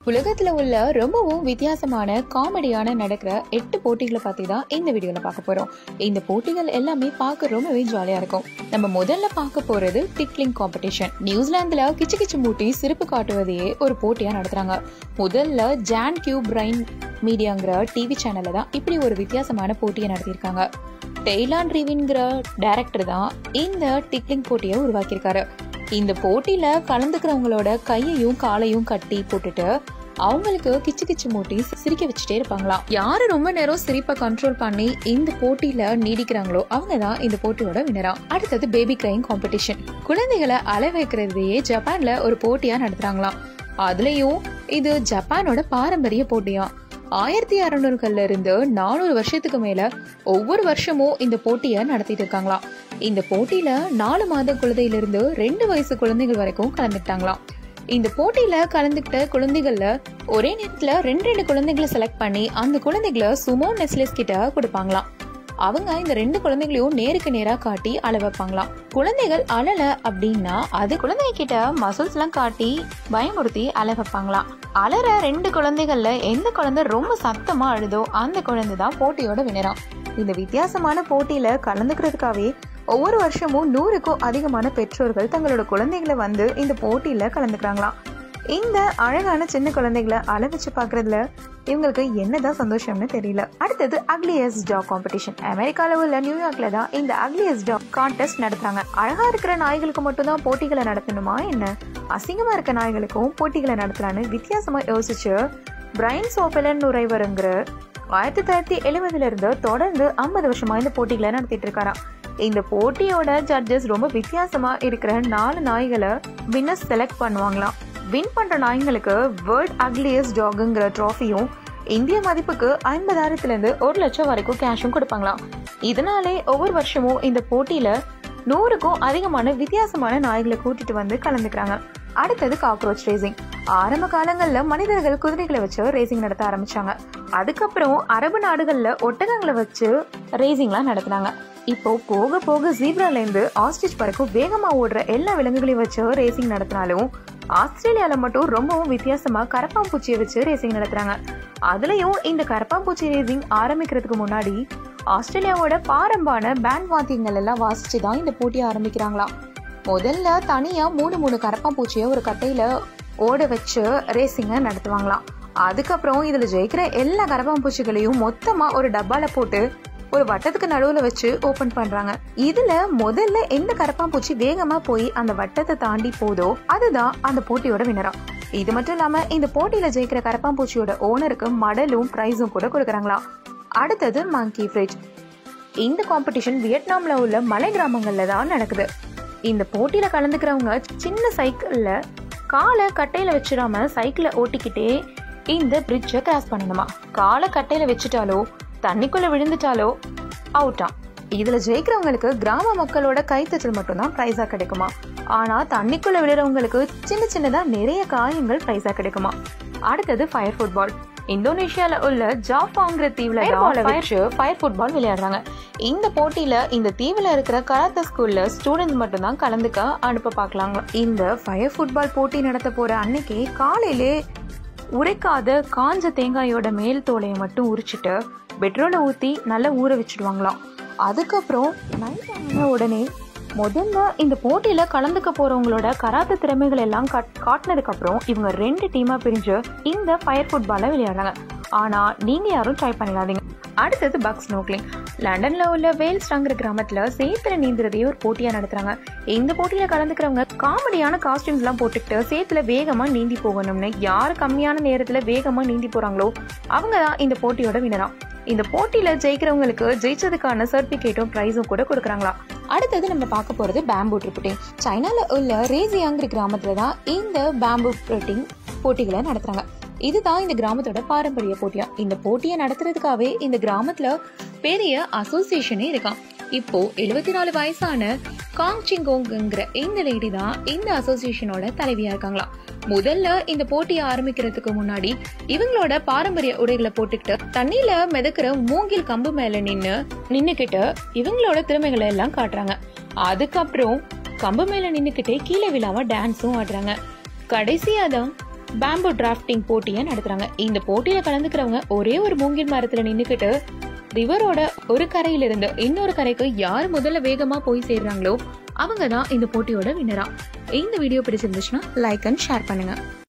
உலகத்துல உள்ள ரொம்பவும் வித்தியாசமான காமெடியான நடக்கிற எட்டு போட்டிகளை பத்தி தான் இந்த வீடியோல பார்க்க போறோம் இந்த போட்டிகள் எல்லாமே பார்க்க ரொம்பவே ஜாலியா இருக்கும் நம்ம முதல்ல பார்க்க போறது டிக்லிங் காம்படிஷன் நியூசிலாந்துல கிச்சு கிச்சு மூட்டி சிரிப்பு காட்டுவதையே ஒரு போட்டியா நடத்துறாங்க முதல்ல ஜான் கியூ பிரைன் மீடியாங்கிற டிவி சேனல்ல தான் இப்படி ஒரு வித்தியாசமான போட்டியை நடத்தியிருக்காங்க டெய்லான் ரிவின்கிற டைரக்டர் தான் இந்த டிக்லிங் போட்டியை உருவாக்கியிருக்காரு இந்த போட்டியில கலந்துக்கிறவங்களோட கையையும் காலையும் கட்டி போட்டுட்டு அவங்களுக்கு கிச்சு கிச்சு மூட்டி சிரிக்க வச்சுட்டே இருப்பாங்களாம் யாரு ரொம்ப நேரம் சிரிப்பை கண்ட்ரோல் பண்ணி இந்த போட்டியில நீடிக்கிறாங்களோ அவங்க தான் இந்த போட்டியோட வினரா அடுத்தது பேபி கிரைங் காம்படிஷன் குழந்தைகளை அலை வைக்கிறதையே ஜப்பான்ல ஒரு போட்டியா நடத்துறாங்களாம் அதுலயும் இது ஜப்பானோட பாரம்பரிய போட்டியா ஆயிரத்தி அறுநூறுகள்ல இருந்து நானூறு வருஷத்துக்கு மேல ஒவ்வொரு வருஷமும் இந்த போட்டியை நடத்திட்டு இருக்காங்களாம் இந்த போட்டியில நாலு மாத குழந்தையிலிருந்து ரெண்டு வயசு குழந்தைகள் வரைக்கும் கலந்துக்கிட்டாங்களாம் இந்த போட்டியில கலந்துக்கிட்ட குழந்தைகள்ல ஒரே நேரத்துல ரெண்டு ரெண்டு குழந்தைகளை செலக்ட் பண்ணி அந்த குழந்தைகளை சுமோ நெஸ்லெஸ் கிட்ட கொடுப்பாங்களாம் அவங்க இந்த ரெண்டு குழந்தைகளையும் நேருக்கு நேரா காட்டி அழ வைப்பாங்களாம் குழந்தைகள் அழல அப்படின்னா அது குழந்தைங்க கிட்ட மசில்ஸ் எல்லாம் காட்டி பயமுறுத்தி அழ வைப்பாங்களாம் அலற ரெண்டு குழந்தைகள்ல எந்த குழந்தை ரொம்ப சத்தமா அழுதோ அந்த குழந்தை தான் போட்டியோட வினராம் இந்த வித்தியாசமான போட்டியில கலந்துக்கிறதுக்காகவே ஒவ்வொரு வருஷமும் நூறுக்கும் அதிகமான பெற்றோர்கள் தங்களோட குழந்தைகளை வந்து இந்த போட்டியில கலந்துக்கிறாங்களாம் இந்த அழகான சின்ன குழந்தைகளை அழ வச்சு பாக்குறதுல இவங்களுக்கு என்னதான் சந்தோஷம்னு தெரியல அடுத்தது அக்லியஸ் டாக் காம்படிஷன் அமெரிக்கால உள்ள நியூயார்க்ல தான் இந்த அக்லியஸ் டாக் கான்டெஸ்ட் நடத்துறாங்க அழகா இருக்கிற நாய்களுக்கு மட்டும்தான் போட்டிகளை நடத்தணுமா என்ன அசிங்கமா இருக்க நாய்களுக்கும் போட்டிகளை நடத்தலான்னு வித்தியாசமா யோசிச்சு பிரைன் சோபெலன் நுரைவருங்கிற ஆயிரத்தி தொள்ளாயிரத்தி எழுபதுல இருந்து தொடர்ந்து ஐம்பது வருஷமா இந்த போட்டிகளை நடத்திட்டு இருக்காராம் இந்த போட்டியோட ஜட்ஜஸ் ரொம்ப வித்தியாசமா இருக்கிற நாலு நாய்களை வின்னர்ஸ் செலக்ட் பண்ணுவாங்களாம் வின் பண்ற நாய்களுக்கு வேர்ல்ட் அக்லியஸ் டாகுங்கிற ட்ராஃபியும் இந்திய மதிப்புக்கு ஐம்பதாயிரத்துல இருந்து ஒரு லட்சம் வரைக்கும் கேஷும் கொடுப்பாங்களாம் இதனாலே ஒவ்வொரு வருஷமும் இந்த போட்டியில நூறுக்கும் அதிகமான வித்தியாசமான நாய்களை கூட்டிட்டு வந்து கலந்துக்கிறாங்க அடுத்தது காக்ரோச் ரேசிங் ஆரம்ப காலங்கள்ல மனிதர்கள் குதிரைகளை வச்சு ரேசிங் நடத்த ஆரம்பிச்சாங்க அதுக்கப்புறம் அரபு நாடுகள்ல ஒட்டகங்களை வச்சு ரேசிங்லாம் நடத்தினாங்க இப்போ போக போக ஜீப்ரால இருந்து ஆஸ்ட்ரிச் வரைக்கும் வேகமா ஓடுற எல்லா விலங்குகளையும் வச்சு ரேசிங் நடத்தினாலும் ஆஸ்திரேலியால மட்டும் ரொம்பவும் வித்தியாசமா கரப்பாம்பூச்சியை வச்சு ரேசிங் நடத்துறாங்க அதுலயும் இந்த கரப்பாம்பூச்சி ரேசிங் ஆரம்பிக்கிறதுக்கு முன்னாடி ஆஸ்திரேலியாவோட பாரம்பான பேண்ட் வாத்தியங்கள் எல்லாம் வாசிச்சு தான் இந்த போட்டியை ஆரம்பிக்கிறாங்களாம் முதல்ல தனியா மூணு மூணு கரப்பாம்பூச்சியை ஒரு கட்டையில ஓட வச்சு ரேசிங்க நடத்துவாங்களாம் அதுக்கப்புறம் இதுல ஜெயிக்கிற எல்லா கரப்பாம்பூச்சிகளையும் மொத்தமா ஒரு டப்பால போட்டு ஒரு வட்டத்துக்கு நடுவுல வச்சு ஓபன் பண்றாங்க இதுல முதல்ல எந்த கரப்பாம்பூச்சி வேகமா போய் அந்த வட்டத்தை தாண்டி போதோ அதுதான் அந்த போட்டியோட வினரா இது மட்டும் இல்லாம இந்த போட்டியில ஜெயிக்கிற கரப்பாம்பூச்சியோட ஓனருக்கு மடலும் பிரைஸும் கூட கொடுக்கறாங்களாம் அடுத்தது மங்கி ஃப்ரிட்ஜ் இந்த காம்படிஷன் வியட்நாம்ல உள்ள மலை கிராமங்கள்ல தான் நடக்குது இந்த போட்டியில கலந்துக்கிறவங்க சின்ன சைக்கிள்ல காலை கட்டையில வச்சிடாம சைக்கிளை ஓட்டிக்கிட்டே இந்த பிரிட்ஜை கிராஸ் பண்ணணுமா காலை கட்டையில வச்சுட்டாலோ தண்ணிக்குள்ள விழுந்துட்டாலோ அவுட்டா இதுல ஜெயிக்கிறவங்களுக்கு கிராம மக்களோட கைத்தட்டல் மட்டும்தான் பிரைஸா கிடைக்குமா ஆனா தண்ணிக்குள்ள விழுறவங்களுக்கு சின்ன சின்னதா நிறைய காயங்கள் பிரைஸா கிடைக்குமா அடுத்தது ஃபயர் ஃபுட்பால் இந்தோனேஷியால உள்ள ஜாஃபாங்கிற தீவுல வச்சு ஃபயர் ஃபுட்பால் விளையாடுறாங்க இந்த போட்டியில இந்த தீவுல இருக்கிற கராத்தே ஸ்கூல்ல ஸ்டூடெண்ட்ஸ் மட்டும்தான் கலந்துக்க அனுப்ப பார்க்கலாங்க இந்த ஃபயர் ஃபுட்பால் போட்டி நடத்த போற அன்னைக்கு காலையிலே உரைக்காத காஞ்ச தேங்காயோட மேல் தோலையை மட்டும் உரிச்சிட்டு பெட்ரோலை ஊற்றி நல்லா ஊற வச்சிடுவாங்களாம் அதுக்கப்புறம் நைட் ஆன உடனே முதல்ல இந்த போட்டியில கலந்துக்க போறவங்களோட கராத்த திறமைகள் எல்லாம் காட்டினதுக்கு அப்புறம் இவங்க ரெண்டு டீமா பிரிஞ்சு இந்த ஃபயர் ஃபுட்பாலை விளையாடுறாங்க ஆனா நீங்க யாரும் ட்ரை பண்ணிடாதீங்க அடுத்தது பக் ஸ்னோக்லிங் லண்டன்ல உள்ள வேல்ஸ்டாங்கிற கிராமத்துல சேத்துல நீந்துறதையே ஒரு போட்டியா நடத்துறாங்க இந்த போட்டியில கலந்துக்கிறவங்க காமெடியான காஸ்டியூம்ஸ் எல்லாம் போட்டுக்கிட்டு சேத்துல வேகமா நீந்தி போகணும்னு யார் கம்மியான நேரத்துல வேகமா நீந்தி போறாங்களோ அவங்க தான் இந்த போட்டியோட வினரா இந்த போட்டியில ஜெயிக்கிறவங்களுக்கு ஜெயிச்சதுக்கான சர்டிபிகேட்டும் பிரைஸும் கூட கொடுக்குறாங்களா அடுத்தது நம்ம பார்க்க போறது பேம்பு ட்ரிப்பிட்டிங் சைனால உள்ள ரேசியாங்கிற கிராமத்துல தான் இந்த பேம்பு ட்ரிப்பிட்டிங் போட்டிகளை நடத்துறாங்க இதுதான் இந்த கிராமத்தோட பாரம்பரிய போட்டியா இந்த போட்டியை நடத்துறதுக்காகவே இந்த கிராமத்துல பெரிய அசோசியேஷனே இருக்கான் இப்போ எழுபத்தி நாலு வயசான காங் சிங்கோங்கிற இந்த லேடி தான் இந்த அசோசியேஷனோட தலைவியா இருக்காங்களாம் முதல்ல இந்த போட்டியை ஆரம்பிக்கிறதுக்கு முன்னாடி இவங்களோட பாரம்பரிய உடைகளை போட்டுக்கிட்டு தண்ணியில மிதக்கிற மூங்கில் கம்பு மேல நின்னு நின்னுக்கிட்டு இவங்களோட திறமைகளை எல்லாம் காட்டுறாங்க அதுக்கப்புறம் கம்பு மேல நின்னுக்கிட்டே கீழே விழாம டான்ஸும் ஆடுறாங்க கடைசியா தான் பேம்பு டிராஃப்டிங் போட்டியை நடத்துறாங்க இந்த போட்டியில கலந்துக்கிறவங்க ஒரே ஒரு மூங்கில் மரத்துல நின்னுக்கிட்டு ரிவரோட ஒரு கரையில இருந்து இன்னொரு கரைக்கு யார் முதல்ல வேகமா போய் சேர்றாங்களோ அவங்க தான் இந்த போட்டியோட வினரா இந்த வீடியோ பிடிச்சிருந்துச்சுன்னா லைக் அண்ட் ஷேர் பண்ணுங்க